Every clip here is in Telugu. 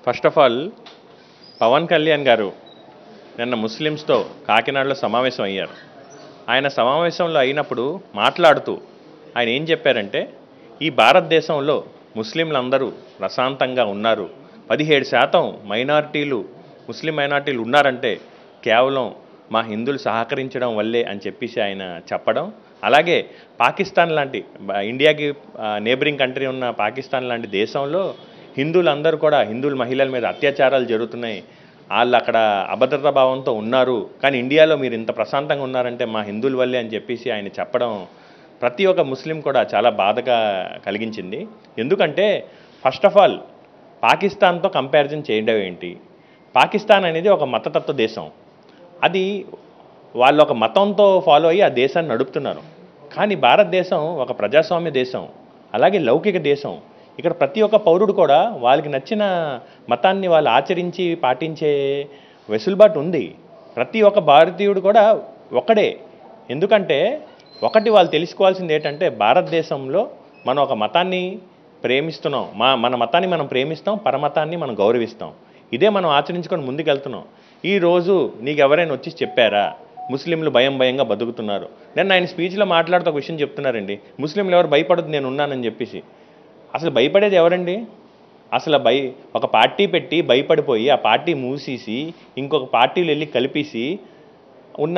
first of all Pawan Kalyan garu నిన్న ముస్లిమ్స్తో కాకినాడలో సమావేశం అయ్యారు ఆయన సమావేశంలో అయినప్పుడు మాట్లాడుతూ ఆయన ఏం చెప్పారంటే ఈ భారతదేశంలో ముస్లింలందరూ ప్రశాంతంగా ఉన్నారు పదిహేడు శాతం మైనారిటీలు ముస్లిం మైనారిటీలు ఉన్నారంటే కేవలం మా హిందువులు సహకరించడం వల్లే అని చెప్పేసి ఆయన చెప్పడం అలాగే పాకిస్తాన్ లాంటి బ- ఇండియాకి నేబరింగ్ కంట్రీ ఉన్న పాకిస్తాన్ లాంటి దేశంలో హిందువులందరూ కూడా హిందువుల మహిళల మీద అత్యాచారాలు జరుగుతున్నాయి వాళ్ళు అక్కడ అభద్రతా భావంతో ఉన్నారు కానీ ఇండియాలో మీరు ఇంత ప్రశాంతంగా ఉన్నారంటే మా హిందువుల వల్లే అని చెప్పేసి ఆయన చెప్పడం ప్రతి ఒక్క ముస్లిం కూడా చాలా బాధగా కలిగించింది ఎందుకంటే ఫస్ట్ ఆఫ్ ఆల్ పాకిస్తాన్తో కంపారిజన్ చేయడం ఏంటి పాకిస్తాన్ అనేది ఒక మతతత్వ దేశం అది వాళ్ళు ఒక మతంతో ఫాలో అయ్యి ఆ దేశాన్ని నడుపుతున్నారు కానీ భారతదేశం ఒక ప్రజాస్వామ్య దేశం అలాగే లౌకిక దేశం ఇక్కడ ప్రతి ఒక్క పౌరుడు కూడా వాళ్ళకి నచ్చిన మతాన్ని వాళ్ళు ఆచరించి పాటించే వెసులుబాటు ఉంది ప్రతి ఒక్క భారతీయుడు కూడా ఒకడే ఎందుకంటే ఒకటి వాళ్ళు తెలుసుకోవాల్సింది ఏంటంటే భారతదేశంలో మనం ఒక మతాన్ని ప్రేమిస్తున్నాం మా మన మతాన్ని మనం ప్రేమిస్తాం పరమతాన్ని మనం గౌరవిస్తాం ఇదే మనం ఆచరించుకొని ముందుకెళ్తున్నాం ఈ రోజు నీకు ఎవరైనా వచ్చి చెప్పారా ముస్లింలు భయం భయంగా బతుకుతున్నారు నేను ఆయన స్పీచ్లో మాట్లాడుతూ ఒక విషయం చెప్తున్నారండి ముస్లింలు ఎవరు భయపడదు నేను ఉన్నానని చెప్పేసి అసలు భయపడేది ఎవరండి అసలు భయ ఒక పార్టీ పెట్టి భయపడిపోయి ఆ పార్టీ మూసేసి ఇంకొక పార్టీలు వెళ్ళి కలిపేసి ఉన్న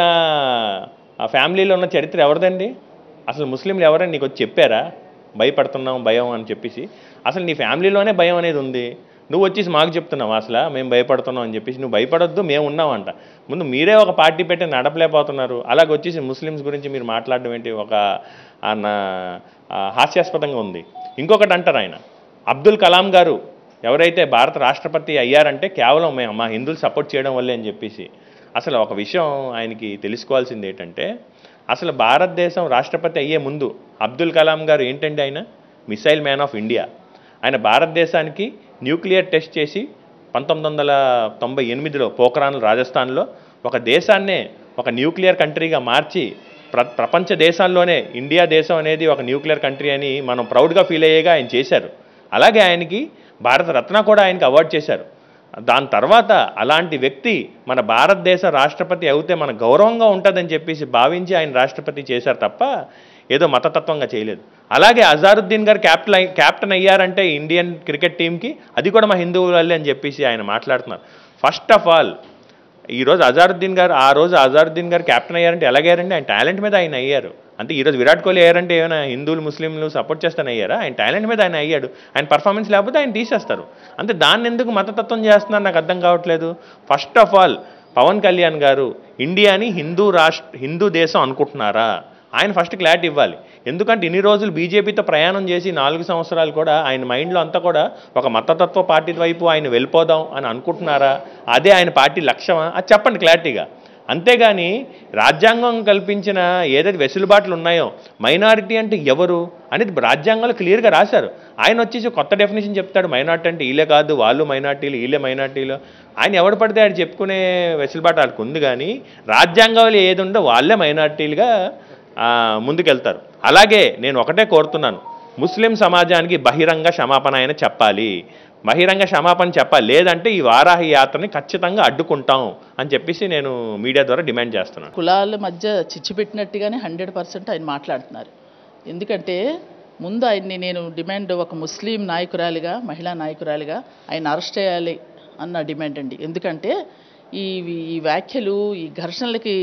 ఆ ఫ్యామిలీలో ఉన్న చరిత్ర ఎవరిదండి అసలు ముస్లింలు ఎవరని నీకు వచ్చి చెప్పారా భయపడుతున్నాం భయం అని చెప్పేసి అసలు నీ ఫ్యామిలీలోనే భయం అనేది ఉంది నువ్వు వచ్చేసి మాకు చెప్తున్నావు అసలు మేము భయపడుతున్నాం అని చెప్పేసి నువ్వు భయపడొద్దు మేము ఉన్నామంట ముందు మీరే ఒక పార్టీ పెట్టి నడపలేకపోతున్నారు అలాగ వచ్చేసి ముస్లిమ్స్ గురించి మీరు మాట్లాడడం ఏంటి ఒక ఆ నా- ఆ హాస్యాస్పదంగా ఉంది ఇంకొకటి అంటారు ఆయన అబ్దుల్ కలాం గారు ఎవరైతే భారత రాష్ట్రపతి అయ్యారంటే కేవలం మేము మా హిందువులు సపోర్ట్ చేయడం వల్లే అని చెప్పేసి అసలు ఒక విషయం ఆయనకి తెలుసుకోవాల్సింది ఏంటంటే అసలు భారతదేశం రాష్ట్రపతి అయ్యే ముందు అబ్దుల్ కలాం గారు ఏంటండి ఆయన మిసైల్ మ్యాన్ ఆఫ్ ఇండియా ఆయన భారతదేశానికి న్యూక్లియర్ టెస్ట్ చేసి పంతొమ్మిది వందల తొంభై ఎనిమిదిలో పోఖ్రాన్ రాజస్థాన్లో ఒక దేశాన్నే ఒక న్యూక్లియర్ కంట్రీగా మార్చి ప్ర ప్రపంచ దేశాల్లోనే ఇండియా దేశం అనేది ఒక న్యూక్లియర్ కంట్రీ అని మనం ప్రౌడ్గా ఫీల్ అయ్యేగా ఆయన చేశారు అలాగే ఆయనకి భారత రత్న కూడా ఆయనకి అవార్డు చేశారు దాని తర్వాత అలాంటి వ్యక్తి మన భారతదేశ రాష్ట్రపతి అయితే మన గౌరవంగా ఉంటుందని చెప్పేసి భావించి ఆయన రాష్ట్రపతి చేశారు తప్ప ఏదో మతతత్వంగా చేయలేదు అలాగే అజారుద్దీన్ గారు క్యాప్టెన్ అయి- క్యాప్టెన్ అయ్యారంటే ఇండియన్ క్రికెట్ టీంకి అది కూడా మా హిందువుల వల్లే అని చెప్పేసి ఆయన మాట్లాడుతున్నారు ఫస్ట్ ఆఫ్ ఆల్ ఈరోజు అజారుద్దీన్ గారు ఆ రోజు అజారుద్దీన్ గారు క్యాప్టెన్ అయ్యారంటే ఎలాగయ్యారండి ఆయన టాలెంట్ మీద ఆయన అయ్యారు అంటే ఈరోజు విరాట్ కోహ్లీ అయ్యారంటే ఏమైనా హిందువులు ముస్లింలు సపోర్ట్ చేస్తాను అయ్యారా ఆయన టాలెంట్ మీద ఆయన అయ్యాడు ఆయన పర్ఫార్మెన్స్ లేకపోతే ఆయన తీసేస్తారు అంటే దాన్ని ఎందుకు మతతత్వం చేస్తున్నారు నాకు అర్థం కావట్లేదు first of all Pawan Kalyan garu ఇండియాని హిందూ రాష్ట్ర హిందూ దేశం అనుకుంటున్నారా ఆయన ఫస్ట్ క్లారిటీ ఇవ్వాలి ఎందుకంటే ఇన్ని రోజులు బీజేపీతో ప్రయాణం చేసి నాలుగు సంవత్సరాలు కూడా ఆయన మైండ్లో అంతా కూడా ఒక మతతత్వ పార్టీ వైపు ఆయన వెళ్ళిపోదాం అని అనుకుంటున్నారా అదే ఆయన పార్టీ లక్ష్యమా అది చెప్పండి క్లారిటీగా అంతేగాని రాజ్యాంగం కల్పించిన ఏదైతే వెసులుబాట్లు ఉన్నాయో మైనారిటీ అంటే ఎవరు అనేది రాజ్యాంగంలో క్లియర్గా రాశారు ఆయన వచ్చేసి కొత్త డెఫినేషన్ చెప్తాడు మైనార్టీ అంటే వీళ్ళే కాదు వాళ్ళు మైనార్టీలు వీళ్ళే మైనార్టీలు ఆయన ఎవడు పడితే ఆయన చెప్పుకునే వెసులుబాటు వాళ్ళకి ఉంది కానీ రాజ్యాంగంలో ఏది ఉందో వాళ్ళే మైనార్టీలుగా ఆ, ముందుకెళ్తారు అలాగే నేను ఒకటే కోరుతున్నాను ముస్లిం సమాజానికి బహిరంగ క్షమాపణ ఆయన చెప్పాలి బహిరంగ క్షమాపణ చెప్పాలి లేదంటే ఈ వారాహి యాత్రని ఖచ్చితంగా అడ్డుకుంటాం అని చెప్పేసి నేను మీడియా ద్వారా డిమాండ్ చేస్తున్నాను కులాల మధ్య చిచ్చు పెట్టినట్టుగానే హండ్రెడ్ పర్సెంట్ ఆయన మాట్లాడుతున్నారు ఎందుకంటే ముందు ఆయన్ని నేను డిమాండ్ ఒక ముస్లిం నాయకురాలిగా మహిళా నాయకురాలిగా ఆయన అరెస్ట్ చేయాలి అన్న డిమాండ్ అండి ఎందుకంటే ఈ ఈ వ్యాఖ్యలు ఈ ఘర్షణలకి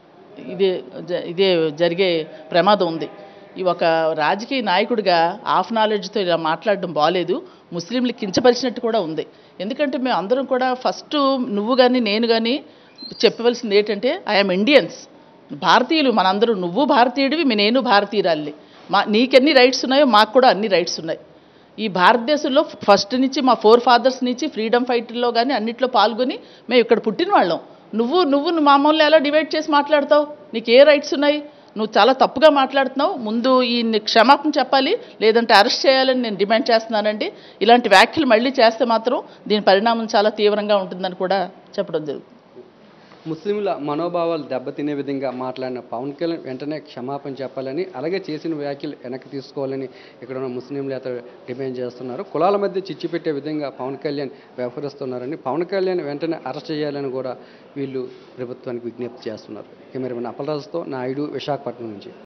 ఇదే జ- ఇదే జరిగే ప్రమాదం ఉంది ఈ ఒక రాజకీయ నాయకుడిగా హాఫ్ నాలెడ్జ్తో ఇలా మాట్లాడడం బాగాలేదు ముస్లింలు కించపరిచినట్టు కూడా ఉంది ఎందుకంటే మేము అందరం కూడా ఫస్ట్ నువ్వు కానీ నేను కానీ చెప్పవలసింది ఏంటంటే ఐఎమ్ ఇండియన్స్ భారతీయులు మనందరూ నువ్వు భారతీయుడివి మీ నేను భారతీయురాలి మా నీకెన్ని రైట్స్ ఉన్నాయో మాకు కూడా అన్ని రైట్స్ ఉన్నాయి ఈ భారతదేశంలో ఫస్ట్ నుంచి మా ఫోర్ ఫాదర్స్ నుంచి ఫ్రీడమ్ ఫైట్లో కానీ అన్నిట్లో పాల్గొని మేము ఇక్కడ పుట్టిన వాళ్ళం నువ్వు నువ్వు మామూలు ఎలా డివైడ్ చేసి మాట్లాడతావు నీకు ఏ రైట్స్ ఉన్నాయి నువ్వు చాలా తప్పుగా మాట్లాడుతున్నావు ముందు ఈ క్షమాపణ చెప్పాలి లేదంటే అరెస్ట్ చేయాలని నేను డిమాండ్ చేస్తున్నానండి ఇలాంటి వ్యాఖ్యలు మళ్ళీ చేస్తే మాత్రం దీని పరిణామం చాలా తీవ్రంగా ఉంటుందని కూడా చెప్పడం జరుగుతుంది ముస్లింల మనోభావాలు దెబ్బతినే విధంగా మాట్లాడిన పవన్ కళ్యాణ్ వెంటనే క్షమాపణ చెప్పాలని అలాగే చేసిన వ్యాఖ్యలు వెనక్కి తీసుకోవాలని ఇక్కడ ఉన్న ముస్లింలు అతను డిమాండ్ చేస్తున్నారు కులాల మధ్య చిచ్చు పెట్టే విధంగా పవన్ కళ్యాణ్ వ్యవహరిస్తున్నారని పవన్ కళ్యాణ్ వెంటనే అరెస్ట్ చేయాలని కూడా వీళ్ళు ప్రభుత్వానికి విజ్ఞప్తి చేస్తున్నారు కెమెరామెన్ అప్పలరాజుతో నాయుడు విశాఖపట్నం నుంచి